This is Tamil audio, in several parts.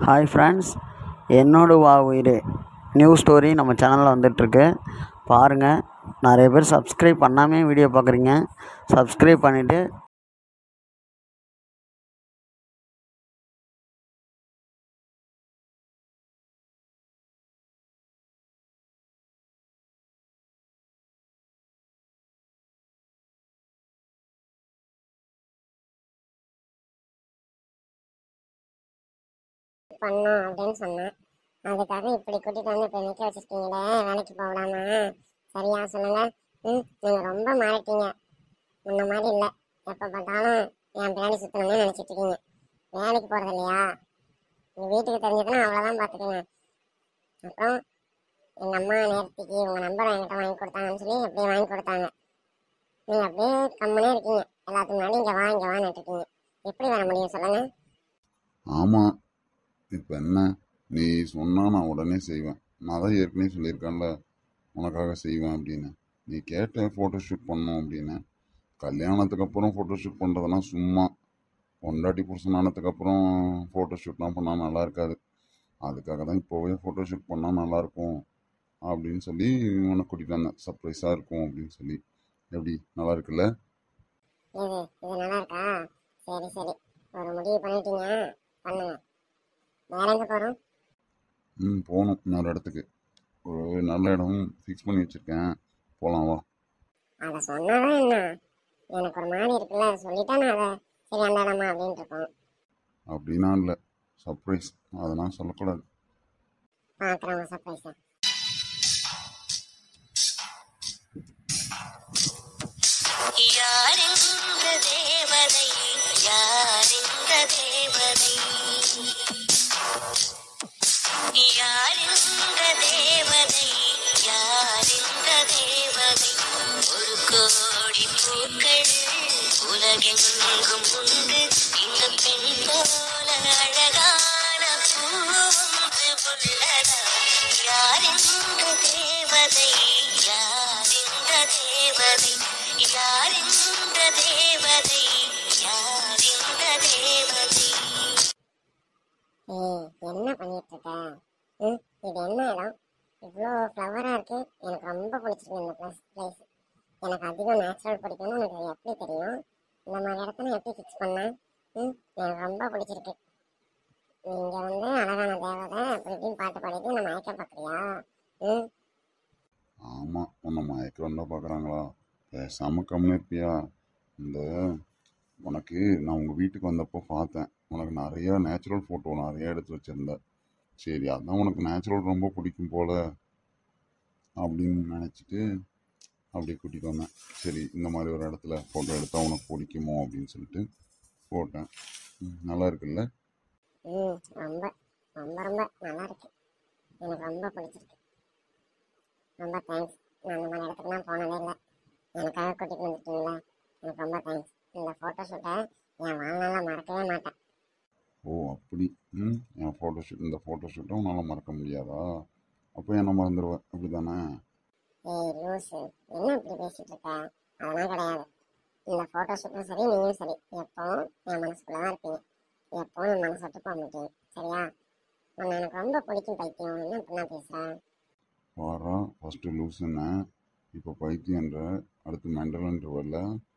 ஹாய் ஃப்ரெண்ட்ஸ் என்னோட வா உயிர் நியூ ஸ்டோரி நம்ம சேனலில் வந்துட்டுருக்கு பாருங்கள் நிறைய பேர் சப்ஸ்கிரைப் பண்ணாமே வீடியோ பார்க்குறீங்க சப்ஸ்கிரைப் பண்ணிவிட்டு பண்ணோம் அப்படின்னு சொன்னேன் அதுக்காக இப்படி கூட்டிட்டு வந்து இப்போ நிற்க வச்சிருக்கீங்களே வேலைக்கு போடாம சரியா சொல்லுங்க ம் நீங்க ரொம்ப மாறிட்டீங்க முன்ன மாதிரி இல்லை எப்போ பார்த்தாலும் என் பின்னாடி சுத்தணும்னு நினைச்சிட்டு இருக்கீங்க வேலைக்கு போறது இல்லையா உங்க வீட்டுக்கு தெரிஞ்சதுன்னா அவ்வளோதான் பார்த்துக்கோங்க அப்புறம் எங்க அம்மா நேரத்துக்கு உங்க நம்பர் என்கிட்ட வாங்கி கொடுத்தாங்கன்னு சொல்லி அப்படியே வாங்கி கொடுத்தாங்க நீங்க அப்படியே கம்முனே இருக்கீங்க எல்லாத்துக்கு முன்னாடி இங்க வா இங்க வான்னு இருக்கீங்க எப்படி வர முடியும் சொல்லுங்க ஆமாம் இப்போ என்ன நீ சொன்னால் நான் உடனே செய்வேன் நான் தான் ஏற்கனவே சொல்லியிருக்கேன்ல உனக்காக செய்வேன் அப்படின்னு நீ கேட்ட ஃபோட்டோ ஷூட் பண்ணணும் அப்படின்னு கல்யாணத்துக்கு அப்புறம் ஃபோட்டோ ஷூட் பண்ணுறதெல்லாம் சும்மா பொண்டாட்டி புருஷன் ஆனதுக்கப்புறம் ஃபோட்டோ ஷூட்லாம் பண்ணால் நல்லா இருக்காது அதுக்காக தான் இப்போவே ஃபோட்டோ ஷூட் பண்ணால் நல்லாயிருக்கும் அப்படின்னு சொல்லி உன்னை கூட்டிகிட்டு வந்தேன் சர்ப்ரைஸாக இருக்கும் அப்படின்னு சொல்லி எப்படி நல்லா இருக்குல்ல இது இது நல்லா இருக்கா சரி சரி ஒரு முடிவு பண்ணிட்டீங்க பண்ணுங்க வேற எங்க போறோம் ம் போகணும் இன்னொரு இடத்துக்கு ஒரு நல்ல இடம் ஃபிக்ஸ் பண்ணி வச்சுருக்கேன் போகலாம் வா அதை சொன்னாதான் என்ன எனக்கு ஒரு மாதிரி இருக்குல்ல சொல்லிட்டா நான் அதை சரி அந்த இடமா அப்படின்ட்டு இருக்கோம் அப்படின்னா இல்லை சர்ப்ரைஸ் அதெல்லாம் சொல்லக்கூடாது பாக்குறவங்க சர்ப்ரைஸா யாரெங்க தேவதை யாரெங்க தேவதை யாரெங்க தேவதை யாரெங்க தேவதை ஒரு கோடி பூக்கள் உலகெங்கும் உண்டு இந்த பெண் போல அழகான பூவுண்டு உள்ளதா யாரெங்க தேவதை யாரெங்க தேவதை யாரெங்க தேவதை யாரெங்க தேவதை ஏய் என்ன பண்ணிட்டு இருக்க ம் இது என்ன இடம் இவ்வளோ ஃப்ளவராக இருக்கு எனக்கு ரொம்ப பிடிச்சிருக்கு இந்த ப்ளஸ் பிளேஸ் எனக்கு அதிகம் நேச்சுரல் பிடிக்கும்னு எனக்கு எப்படி தெரியும் இந்த மாதிரி இடத்த நான் எப்படி ஃபிக்ஸ் பண்ணேன் ம் எனக்கு ரொம்ப பிடிச்சிருக்கு நீங்க வந்து அழகான தேவதை அப்படி இப்படின்னு பாட்டு பாடிட்டு நம்ம மயக்க பார்க்குறியா ம் ஆமாம் உன்னை மயக்கம் தான் பார்க்குறாங்களா பேசாமல் கம்முன்னு இருப்பியா இந்த உனக்கு நான் உங்கள் வீட்டுக்கு வந்தப்போ பார்த்தேன் உனக்கு நிறைய நேச்சுரல் ஃபோட்டோ நிறைய எடுத்து வச்சுருந்த சரி அதான் உனக்கு நேச்சுரல் ரொம்ப பிடிக்கும் போல அப்படின்னு நினச்சிட்டு அப்படியே கூட்டிகிட்டு வந்தேன் சரி இந்த மாதிரி ஒரு இடத்துல ஃபோட்டோ எடுத்தால் உனக்கு பிடிக்குமோ அப்படின்னு சொல்லிட்டு போட்டேன் ம், நல்லா இருக்குல்ல ம் ரொம்ப ரொம்ப ரொம்ப நல்லா இருக்கு எனக்கு ரொம்ப பிடிச்சிருக்கு ரொம்ப தேங்க்ஸ் நான் இந்த மாதிரி இடத்துக்குலாம் போனதே இல்லை எனக்காக கூட்டிகிட்டு வந்துட்டீங்களா எனக்கு ரொம்ப தேங்க்ஸ் இந்த ஃபோட்டோ ஷூட்டை என் வாழ்நாளில் மறக்கவே மாட்டேன் ஓ அப்படி ம் என் ஃபோட்டோ ஷூட் இந்த ஃபோட்டோ ஷூட்டை உன்னால் மறக்க முடியாதா அப்போ என்ன மறந்துடுவேன் அப்படி தானே ஏய் லூசு என்ன இப்படி பேசிட்டு இருக்க அதெல்லாம் கிடையாது இந்த ஃபோட்டோ ஷூட்டும் சரி நீயும் சரி எப்பவும் என் மனசுக்குள்ள தான் இருப்பீங்க எப்பவும் என் மனசு விட்டு போக மாட்டீங்க சரியா உன்னை எனக்கு ரொம்ப பிடிக்கும் பைத்தியம் என்ன இப்படிலாம் பேசுகிறேன் வாரா ஃபஸ்ட்டு லூசுன்னு இப்போ பைத்தியன்ற அடுத்து மெண்டல்ன்றவல்ல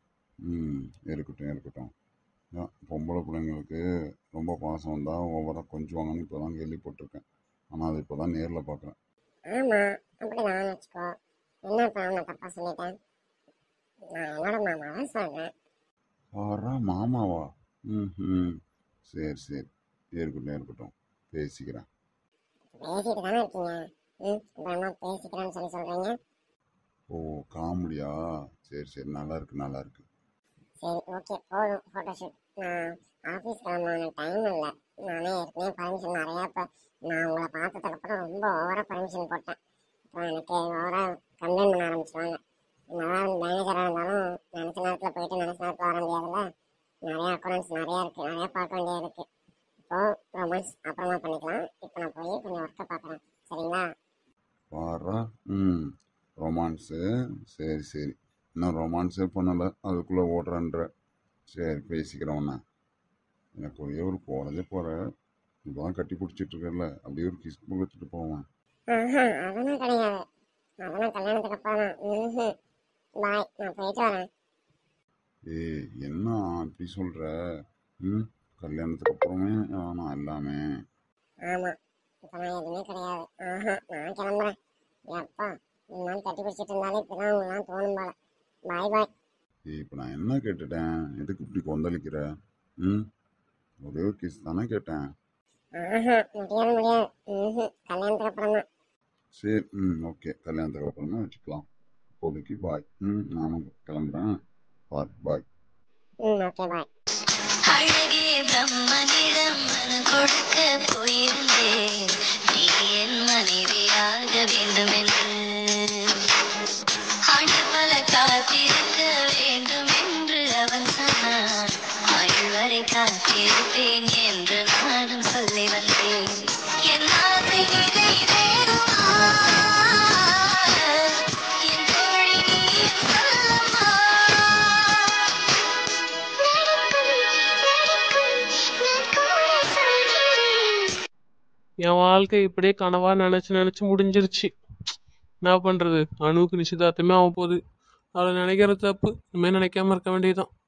ம் இருக்கட்டும் இருக்கட்டும் ஏன், பொம்பளை பிள்ளைங்களுக்கு ரொம்ப பாசம் தான் ஓவராக கொஞ்சுவாங்கன்னு இப்போ தான் கேள்விப்பட்டிருக்கேன் ஆனால் அது இப்போ தான் நேரில் பார்க்குறேன் ஆமா அப்படிதான் வச்சுக்கோ என்ன இப்ப அவனை தப்பா சொல்லிட்டேன் நான் என்னோட மாமாவை சொல்றேன் வாரா மாமாவா ம் ம் சரி சரி இருக்கட்டும் இருக்கட்டும் பேசிக்கிறேன் பேசிட்டு தானே இருக்கீங்க ம் அப்புறமா பேசிக்கிறேன்னு சொல்லி சொல்றீங்க ஓ காமெடியா சரி சரி நல்லா இருக்கு நல்லா இருக்கு சரி ஓகே போதும் ஃபோட்டோ ஷூட் நான் ஆஃபீஸ் கிளம்பணும் டைம் இல்லை நானே ஏற்கனவே பர்மிஷன் நிறையா இப்போ நான் உங்களை பார்த்ததுக்கப்புறம் ரொம்ப ஓவராக பர்மிஷன் போட்டேன் அப்புறம் எனக்கு ஓவராக கம்ப்ளைண்ட் பண்ண ஆரம்பிச்சிருவாங்க என்னதான் மேனேஜராக இருந்தாலும் நினச்ச நேரத்தில் போயிட்டு நினச்ச நேரத்தில் வர முடியாதுல்ல நிறையா அக்கௌண்ட்ஸ் நிறையா இருக்குது நிறையா பார்க்க வேண்டியது இருக்குது இப்போ ரொமான்ஸ் அப்புறமா பண்ணிக்கலாம் இப்போ நான் போய் கொஞ்சம் ஒர்க்கை பார்க்குறேன் சரிங்களா வாரா ம் ரொமான்ஸு சரி சரி இன்னும் ரொமான்ஸே பண்ணலை அதுக்குள்ளே ஓடுறன்ற சரி பேசிக்கிறேன் உன்னை எனக்கு ஒரே ஒரு போனதே போகிற இப்போதான் கட்டி பிடிச்சிட்டு இருக்கல அப்படியே ஒரு கிஸ் கொடுத்துட்டு போவேன் ஆஹா அதெல்லாம் கிடையாது அதெல்லாம் கல்யாணத்துக்கு அப்புறம் தான் ம் பாய் நான் போயிட்டு வரேன் ஏய் என்ன இப்படி சொல்ற ம் கல்யாணத்துக்கு அப்புறமே நான் எல்லாமே ஆமா இப்போ நான் எதுவுமே கிடையாது ஆஹா நான் கிளம்புறேன் எப்பா இந்நாள் கட்டி பிடிச்சிட்டு இருந்தாலே இப்பதான் உங்களாம் தோணும் போல பாய் பாய் ஏய் இப்போ நான் என்ன கேட்டுட்டேன் எதுக்கு இப்படி கொந்தளிக்கிற ம் ஒரே ஒரு கிஸ் தானே கேட்டேன் ஆஹா முடியாது முடியாது ம் கல்யாணத்துக்கு அப்புறம் தான் சரி ம் ஓகே கல்யாணத்துக்கு அப்புறமா வச்சுக்கலாம் இப்போதைக்கு பாய் ம் நானும் கிளம்புறேன் பாய் பாய் ம் ஓகே பாய் அழகே பிரம்மனிடம் மனம் கொடுக்க போயிருந்தேன் நீ என் மனைவியாக வேண்டும் என்று ஆண்டவள காத்திருக்க வேண்டும் என்று அவன் சொன்னான் ஆயுள் வரை காத்திருப்பேன் என்று நானும் சொல்லி வந்தேன் என் ஆசை நிறைவேறுமா என் தோழி நீ என் சொல்லம்மா என் வாழ்க்கை இப்படியே கனவா நினச்சி நினச்சி முடிஞ்சிருச்சு என்ன பண்ணுறது அணுவுக்கு நிச்சயதார்த்தமே ஆக போகுது அவளை நினைக்கிற தப்பு இனிமேல் நினைக்காம இருக்க வேண்டியதுதான்